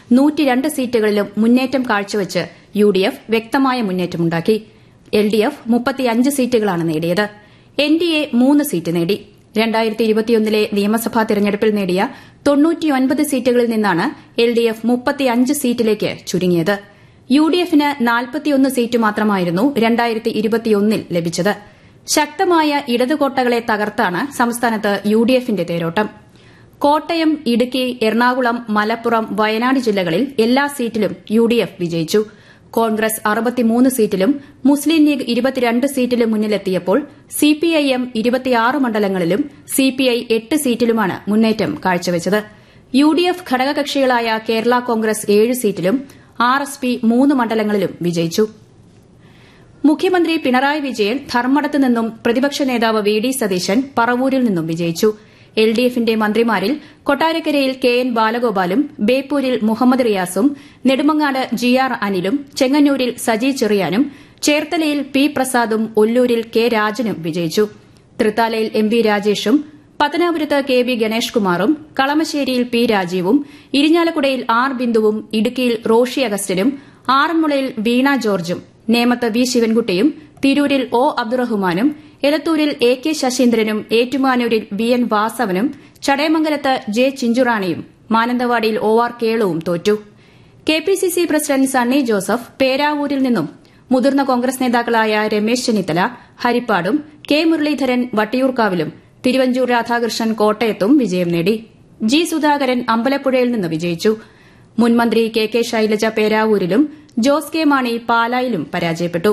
നൂറ്റിരണ്ട് സീറ്റുകളിലും മുന്നേറ്റം കാഴ്ചവെച്ച് U D F വ്യക്തമായ മുന്നേറ്റമുണ്ടാക്കി എൽ ഡി എഫ് മുപ്പത്തിയഞ്ച് സീറ്റുകളാണ് നേടിയത് എൻ ഡി എ മൂന്ന് സീറ്റ് നേടി രണ്ടായിരത്തി ഇരുപത്തിയൊന്നിലെ നിയമസഭാ തെരഞ്ഞെടുപ്പിൽ നേടിയ തൊണ്ണൂറ്റിയൊൻപത് സീറ്റുകളിൽ നിന്നാണ് എൽ ഡി എഫ് മുപ്പത്തിയഞ്ച് സീറ്റിലേക്ക് ചുരുങ്ങിയത് യു ഡി എഫിന് നാൽപ്പത്തിയൊന്ന് സീറ്റ് മാത്രമായിരുന്നു രണ്ടായിരത്തി ഇരുപത്തിയൊന്നിൽ ലഭിച്ചത് ശക്തമായ ഇടതുകോട്ടകളെ തകർത്താണ് സംസ്ഥാനത്ത് യു ഡി എഫിന്റെ തേരോട്ടം കോട്ടയം ഇടുക്കി എറണാകുളം മലപ്പുറം വയനാട് ജില്ലകളിൽ എല്ലാ സീറ്റിലും യു ഡി എഫ് വിജയിച്ചു കോൺഗ്രസ് അറുപത്തിമൂന്ന് സീറ്റിലും മുസ്ലിം ലീഗ് ഇരുപത്തിരണ്ട് സീറ്റിലും മുന്നിലെത്തിയപ്പോൾ സിപിഐഎം ഇരുപത്തിയാറ് മണ്ഡലങ്ങളിലും സിപിഐ എട്ട് സീറ്റിലുമാണ് മുന്നേറ്റം കാഴ്ചവെച്ചത് യു ഡി എഫ് ഘടകകക്ഷികളായ കേരള കോൺഗ്രസ് ഏഴ് സീറ്റിലും ആർ എസ് പി മൂന്ന് മണ്ഡലങ്ങളിലും വിജയിച്ചു മുഖ്യമന്ത്രി പിണറായി വിജയൻ ധർമ്മടത്ത് നിന്നും പ്രതിപക്ഷ നേതാവ് വി ഡി സതീശൻ പറവൂരിൽ നിന്നും വിജയിച്ചു എൽ ഡി എഫിന്റെ മന്ത്രിമാരിൽ കൊട്ടാരക്കരയിൽ കെ എൻ ബാലഗോപാലും ബേപ്പൂരിൽ മുഹമ്മദ് റിയാസും നെടുമങ്ങാട് ജി ആർ അനിലും ചെങ്ങന്നൂരിൽ സജി ചെറിയാനും ചേർത്തലയിൽ പി പ്രസാദും ഒല്ലൂരിൽ കെ രാജനും വിജയിച്ചു തൃത്താലയിൽ എം വി രാജേഷും പത്തനാപുരത്ത് കെ വി ഗണേഷ് കുമാറും കളമശ്ശേരിയിൽ പി രാജീവും ഇരിഞ്ഞാലക്കുടയിൽ ആർ ബിന്ദുവും ഇടുക്കിയിൽ റോഷി അഗസ്റ്റിനും ആറന്മുളയിൽ വീണ ജോർജും നേമത്ത് വി ശിവൻകുട്ടിയും തിരൂരിൽ ഒ അബ്ദുറഹ്മാനും എലത്തൂരിൽ എ കെ ശശീന്ദ്രനും ഏറ്റുമാനൂരിൽ വി എൻ വാസവനും ചടയമംഗലത്ത് ജെ ചിഞ്ചുറാണിയും മാനന്തവാടിയിൽ ഒ ആർ കേളുവും തോറ്റു K P C C president Sunny Joseph പേരാവൂരിൽ നിന്നും മുതിർന്ന കോൺഗ്രസ് നേതാക്കളായ രമേശ് ചെന്നിത്തല ഹരിപ്പാടും കെ മുരളീധരൻ വട്ടിയൂർക്കാവിലും തിരുവഞ്ചൂർ രാധാകൃഷ്ണൻ കോട്ടയത്തും വിജയം നേടി ജി സുധാകരൻ അമ്പലപ്പുഴയിൽ നിന്ന് വിജയിച്ചു മുൻമന്ത്രി കെ കെ ശൈലജ പേരാവൂരിലും ജോസ് കെ മാണി പാലായിലും പരാജയപ്പെട്ടു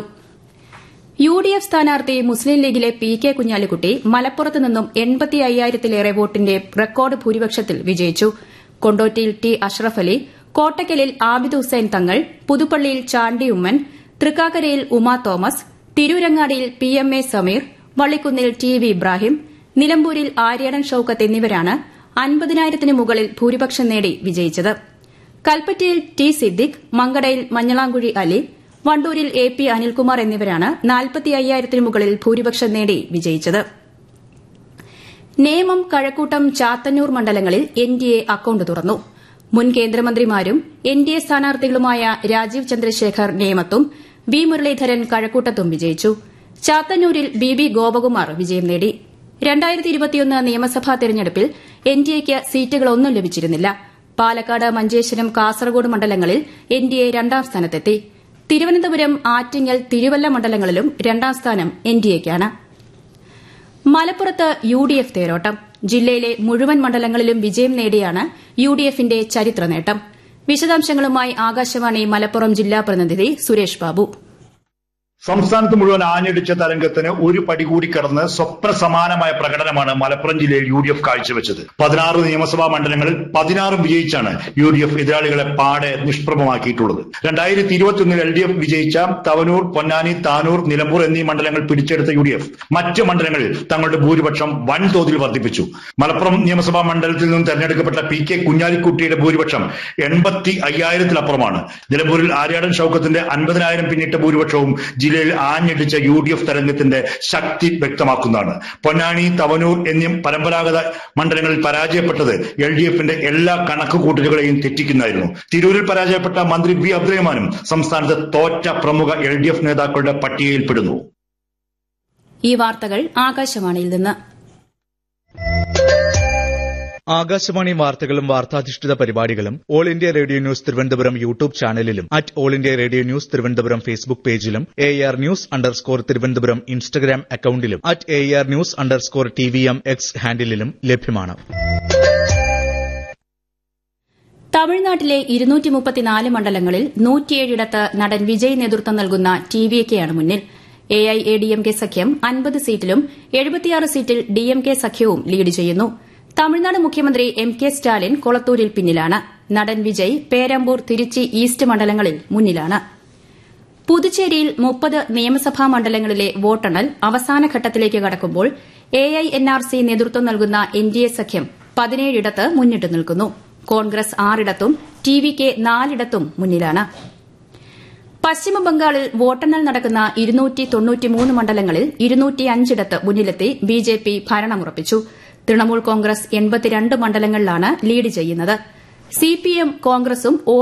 യു ഡി എഫ് സ്ഥാനാർത്ഥി മുസ്ലിം ലീഗിലെ പി കെ കുഞ്ഞാലിക്കുട്ടി മലപ്പുറത്ത് നിന്നും എൺപത്തി അയ്യായിരത്തിലേറെ വോട്ടിന്റെ റെക്കോർഡ് ഭൂരിപക്ഷത്തിൽ വിജയിച്ചു കൊണ്ടോട്ടിയിൽ ടി അഷ്റഫ് അലി കോട്ടയ്ക്കലിൽ ആബിദ് ഹുസൈൻ തങ്ങൾ പുതുപ്പള്ളിയിൽ ചാണ്ടി ഉമ്മൻ തൃക്കാക്കരയിൽ ഉമാ തോമസ് തിരൂരങ്ങാടിയിൽ പി എം എ സമീർ വള്ളിക്കുന്നിൽ ടി വി ഇബ്രാഹിം നിലമ്പൂരിൽ ആര്യാടൻ ഷൌക്കത്ത് എന്നിവരാണ് അൻപതിനായിരത്തിന് മുകളിൽ ഭൂരിപക്ഷം നേടി വിജയിച്ചത് കൽപ്പറ്റയിൽ ടി സിദ്ദിഖ് മങ്കടയിൽ മഞ്ഞളാംകുഴി അലി വണ്ടൂരിൽ എ പി അനിൽകുമാർ എന്നിവരാണ് നാൽപ്പത്തി അയ്യായിരത്തിന് മുകളിൽ ഭൂരിപക്ഷം നേടി വിജയിച്ചത് നേമം കഴക്കൂട്ടം ചാത്തന്നൂർ മണ്ഡലങ്ങളിൽ എൻ ഡി എ അക്കൌണ്ട് തുറന്നു മുൻ കേന്ദ്രമന്ത്രിമാരും എൻ ഡി എ സ്ഥാനാർത്ഥികളുമായ രാജീവ് ചന്ദ്രശേഖർ നേമത്തും വി മുരളീധരൻ കഴക്കൂട്ടത്തും വിജയിച്ചു ചാത്തന്നൂരിൽ ബി ബി ഗോപകുമാർ വിജയം നേടി രണ്ടായിരത്തി ഇരുപത്തിയൊന്ന് നിയമസഭാ തെരഞ്ഞെടുപ്പിൽ എൻ ഡി എക്ക് സീറ്റുകളൊന്നും ലഭിച്ചിരുന്നില്ല പാലക്കാട് മഞ്ചേശ്വരം കാസർഗോഡ് മണ്ഡലങ്ങളിൽ എൻ ഡി എ രണ്ടാം സ്ഥാനത്തെത്തി തിരുവനന്തപുരം ആറ്റിങ്ങൽ തിരുവല്ല മണ്ഡലങ്ങളിലും രണ്ടാം സ്ഥാനം എൻ ഡി എക്കാണ് മലപ്പുറത്ത് യു ഡി എഫ് തേരോട്ടം ജില്ലയിലെ മുഴുവൻ മണ്ഡലങ്ങളിലും വിജയം നേടിയാണ് യു ഡി എഫിന്റെ ചരിത്ര നേട്ടം വിശദാംശങ്ങളുമായി ആകാശവാണി മലപ്പുറം ജില്ലാ പ്രതിനിധി സുരേഷ് ബാബു സംസ്ഥാനത്ത് മുഴുവൻ ആഞ്ഞടിച്ച തരംഗത്തിന് ഒരു പടി കൂടി കടന്ന് സ്വപ്ന സമാനമായ പ്രകടനമാണ് മലപ്പുറം ജില്ലയിൽ യു ഡി എഫ് കാഴ്ചവെച്ചത് പതിനാറ് നിയമസഭാ മണ്ഡലങ്ങളിൽ പതിനാറും വിജയിച്ചാണ് യു ഡി എഫ് എതിരാളികളെ പാടെ നിഷ്പ്രഭമാക്കിയിട്ടുള്ളത് രണ്ടായിരത്തി ഇരുപത്തിയൊന്നിൽ എൽ ഡി എഫ് വിജയിച്ച തവനൂർ പൊന്നാനി താനൂർ നിലമ്പൂർ എന്നീ മണ്ഡലങ്ങൾ പിടിച്ചെടുത്ത യു ഡി എഫ് മറ്റ് മണ്ഡലങ്ങളിൽ തങ്ങളുടെ ഭൂരിപക്ഷം വൻതോതിൽ വർദ്ധിപ്പിച്ചു മലപ്പുറം നിയമസഭാ മണ്ഡലത്തിൽ നിന്നും തെരഞ്ഞെടുക്കപ്പെട്ട പി കെ കുഞ്ഞാലിക്കുട്ടിയുടെ ഭൂരിപക്ഷം എൺപത്തി അയ്യായിരത്തിലപ്പുറമാണ് നിലമ്പൂരിൽ ആര്യാടൻ ഷൌക്കത്തിന്റെ അൻപതിനായിരം പിന്നിട്ട ഭൂരിപക്ഷവും ജില്ലയിൽ ആഞ്ഞടിച്ച യു ഡി എഫ് തരംഗത്തിന്റെ ശക്തി വ്യക്തമാക്കുന്നതാണ് പൊന്നാനി തവനൂർ എന്നീ പരമ്പരാഗത മണ്ഡലങ്ങളിൽ പരാജയപ്പെട്ടത് എൽ ഡി എഫിന്റെ എല്ലാ കണക്കുകൂട്ടലുകളെയും തെറ്റിക്കുന്നതായിരുന്നു തിരൂരിൽ പരാജയപ്പെട്ട മന്ത്രി വി അബ്ദുറഹ്മാനും സംസ്ഥാനത്ത് തോറ്റ പ്രമുഖ എൽ ഡി എഫ് നേതാക്കളുടെ പട്ടികയിൽപ്പെടുന്നു ഈ വാർത്തകൾ ആകാശവാണിയിൽ നിന്ന് ആകാശവാണി വാർത്തകളും വാർത്താധിഷ്ഠിത പരിപാടികളും all India radio news Thiruvananthapuram YouTube ചാനലിലും at all India radio news Thiruvananthapuram Facebook പേജിലും A R news underscore Thiruvananthapuram Instagram അക്കൌണ്ടിലും at A R news underscore T V M X ഹാൻഡിലും ലഭ്യമാണ് തമിഴ്നാട്ടിലെ ഇരുന്നൂറ്റി മുപ്പത്തിനാല് മണ്ഡലങ്ങളിൽ നൂറ്റിയേഴിടത്ത് നടൻ വിജയ് നേതൃത്വം നൽകുന്ന ടി വി കെയാണ് മുന്നിൽ A I A D M K സഖ്യം അൻപത് സീറ്റിലും എഴുപത്തിയാറ് സീറ്റിൽ ഡി എം കെ സഖ്യവും ലീഡ് ചെയ്യുന്നു തമിഴ്നാട് മുഖ്യമന്ത്രി എം കെ സ്റ്റാലിൻ കൊളത്തൂരിൽ പിന്നിലാണ് നടൻ വിജയ് പേരമ്പൂർ തിരുച്ചി ഈസ്റ്റ് മണ്ഡലങ്ങളിൽ മുന്നിലാണ് പുതുച്ചേരിയിൽ മുപ്പത് നിയമസഭാ മണ്ഡലങ്ങളിലെ വോട്ടെണ്ണൽ അവസാന ഘട്ടത്തിലേക്ക് കടക്കുമ്പോൾ A I N R C നേതൃത്വം നൽകുന്ന എൻ ഡി എ സഖ്യം പതിനേഴിടത്ത് മുന്നിട്ട് നിൽക്കുന്നു കോൺഗ്രസ് ആറിടത്തും ടി വി കെ നാലിടത്തും മുന്നിലാണ് പശ്ചിമബംഗാളിൽ വോട്ടെണ്ണൽ നടക്കുന്ന ഇരുന്നൂറ്റി തൊണ്ണൂറ്റിമൂന്ന് മണ്ഡലങ്ങളിൽ ഇരുന്നൂറ്റിയഞ്ചിടത്ത് മുന്നിലെത്തി ബി ജെ പി ഭരണമുറപ്പിച്ചു തൃണമൂൽ കോൺഗ്രസ് എൺപത്തിരണ്ട് മണ്ഡലങ്ങളിലാണ് ലീഡ് ചെയ്യുന്നത് സിപിഎം കോൺഗ്രസും ഒ